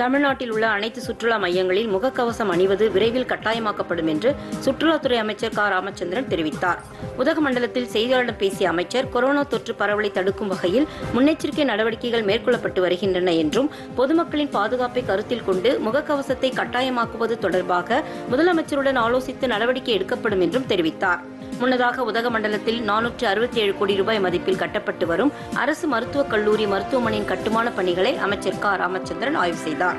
தமிழ்நாட்டில் உள்ள அனைத்து சுற்றுலா மையங்களில் முகக்கவசம் அணிவது விரைவில் கட்டாயமாக்கப்படும் என்று சுற்றுலாத்துறை அமைச்சர் க ராமச்சந்திரன் தெரிவித்தார் உதகமண்டலத்தில் செய்தியாளர்களிடம் பேசிய அமைச்சர் கொரோனா தொற்று பரவலை தடுக்கும் வகையில் முன்னெச்சரிக்கை நடவடிக்கைகள் மேற்கொள்ளப்பட்டு வருகின்றன என்றும் பொதுமக்களின் பாதுகாப்பை கருத்தில் கொண்டு முகக்கவசத்தை கட்டாயமாக்குவது தொடர்பாக முதலமைச்சருடன் ஆலோசித்து நடவடிக்கை எடுக்கப்படும் என்றும் தெரிவித்தார் முன்னதாக உதகமண்டலத்தில் நானூற்று அறுபத்தி ஏழு கோடி ரூபாய் மதிப்பில் கட்டப்பட்டு வரும் அரசு மருத்துவக் கல்லூரி மருத்துவமனையின் கட்டுமான பணிகளை அமைச்சர் க ராமச்சந்திரன் ஆய்வு செய்தார்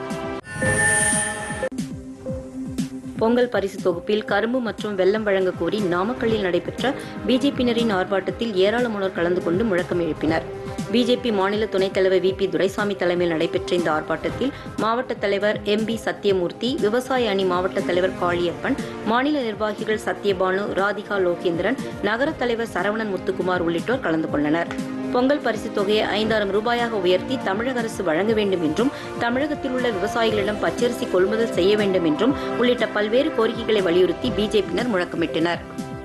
பொங்கல் பரிசு தொகுப்பில் கரும்பு மற்றும் வெல்லம் வழங்க கோரி நாமக்கல்லில் நடைபெற்ற பிஜேபியினரின் ஆர்ப்பாட்டத்தில் ஏராளமானோர் கலந்து கொண்டு முழக்கம் எழுப்பினர் பிஜேபி மாநில துணைத் தலைவர் வி பி துரைசாமி தலைமையில் நடைபெற்ற இந்த ஆர்ப்பாட்டத்தில் மாவட்ட தலைவர் எம் பி சத்யமூர்த்தி விவசாய அணி மாவட்ட தலைவர் காளியப்பன் மாநில நிர்வாகிகள் சத்யபானு ராதிகா லோகேந்திரன் நகர தலைவர் சரவணன் முத்துக்குமார் உள்ளிட்டோர் கலந்து கொண்டனர் பொங்கல் பரிசு தொகையை ஐந்தாயிரம் ரூபாயாக உயர்த்தி தமிழக அரசு வழங்க வேண்டும் என்றும் தமிழகத்தில் உள்ள விவசாயிகளிடம் பச்சரிசி கொள்முதல் செய்ய வேண்டும் என்றும் உள்ளிட்ட பல்வேறு கோரிக்கைகளை வலியுறுத்தி பிஜேபியினர் முழக்கமிட்டனர்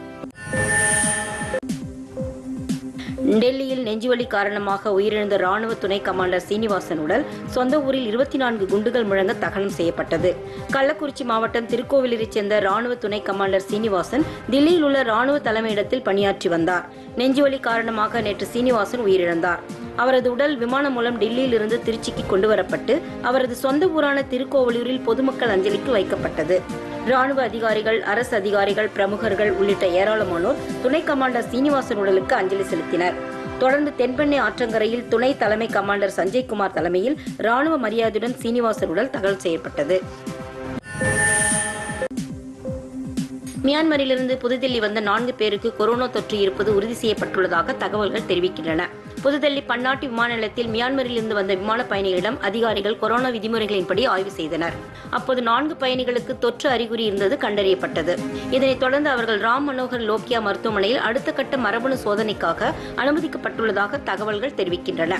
டெல்லியில் நெஞ்சுவலி காரணமாக உயிரிழந்த ராணுவ துணை கமாண்டர் சீனிவாசன் உடல் சொந்த ஊரில் இருபத்தி நான்கு குண்டுகள் முழங்க தகனம் செய்யப்பட்டது கள்ளக்குறிச்சி மாவட்டம் திருக்கோவிலூரைச் சேர்ந்த ராணுவ துணை கமாண்டர் சீனிவாசன் தில்லியில் உள்ள ராணுவ தலைமையிடத்தில் பணியாற்றி வந்தார் நெஞ்சுவலி காரணமாக நேற்று சீனிவாசன் உயிரிழந்தார் அவரது உடல் விமானம் மூலம் டெல்லியில் இருந்து திருச்சிக்கு கொண்டு வரப்பட்டு அவரது சொந்த ஊரான திருக்கோவிலூரில் பொதுமக்கள் அஞ்சலிக்கு வைக்கப்பட்டது ராணுவ அதிகாரிகள் அரசு அதிகாரிகள் பிரமுகர்கள் உள்ளிட்ட ஏராளமானோர் துணை கமாண்டர் சீனிவாசன் உடலுக்கு அஞ்சலி செலுத்தினர் தொடர்ந்து தென்பெண்ணை ஆற்றங்கரையில் துணை தலைமை கமாண்டர் சஞ்சய்குமார் தலைமையில் ராணுவ மரியாதையுடன் சீனிவாசன் உடல் தகவல் செய்யப்பட்டது மியான்மரிலிருந்து புதுதில்லி வந்த நான்கு பேருக்கு கொரோனா தொற்று இருப்பது உறுதி செய்யப்பட்டுள்ளதாக தகவல்கள் தெரிவிக்கின்றன புதுதில்லி பன்னாட்டு விமான நிலையத்தில் மியான்மரிலிருந்து வந்த விமான பயணிகளிடம் அதிகாரிகள் கொரோனா விதிமுறைகளின்படி ஆய்வு செய்தனர் அப்போது நான்கு பயணிகளுக்கு தொற்று அறிகுறி இருந்தது கண்டறியப்பட்டது இதனைத் தொடர்ந்து அவர்கள் ராம் மனோகர் லோக்கியா மருத்துவமனையில் அடுத்த கட்ட மரபணு சோதனைக்காக அனுமதிக்கப்பட்டுள்ளதாக தகவல்கள் தெரிவிக்கின்றன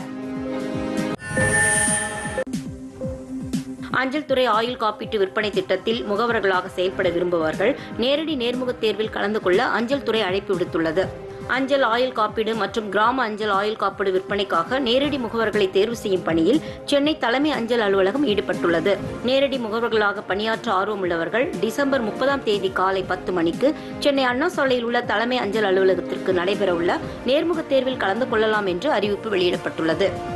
அஞ்சல் துறை ஆயுள் காப்பீட்டு விற்பனை திட்டத்தில் முகவர்களாக செயல்பட விரும்புபவர்கள் நேரடி நேர்முகத் தேர்வில் கலந்து கொள்ள அஞ்சல் துறை அழைப்பு விடுத்துள்ளது அஞ்சல் ஆயுள் காப்பீடு மற்றும் கிராம அஞ்சல் ஆயுள் காப்பீடு விற்பனைக்காக நேரடி முகவர்களை தேர்வு செய்யும் பணியில் சென்னை தலைமை அஞ்சல் அலுவலகம் ஈடுபட்டுள்ளது நேரடி முகவர்களாக பணியாற்ற ஆர்வமுள்ளவர்கள் டிசம்பர் முப்பதாம் தேதி காலை பத்து மணிக்கு சென்னை அண்ணா சாலையில் உள்ள தலைமை அஞ்சல் அலுவலகத்திற்கு நடைபெறவுள்ள நேர்முகத் தேர்வில் கலந்து கொள்ளலாம் என்று அறிவிப்பு வெளியிடப்பட்டுள்ளது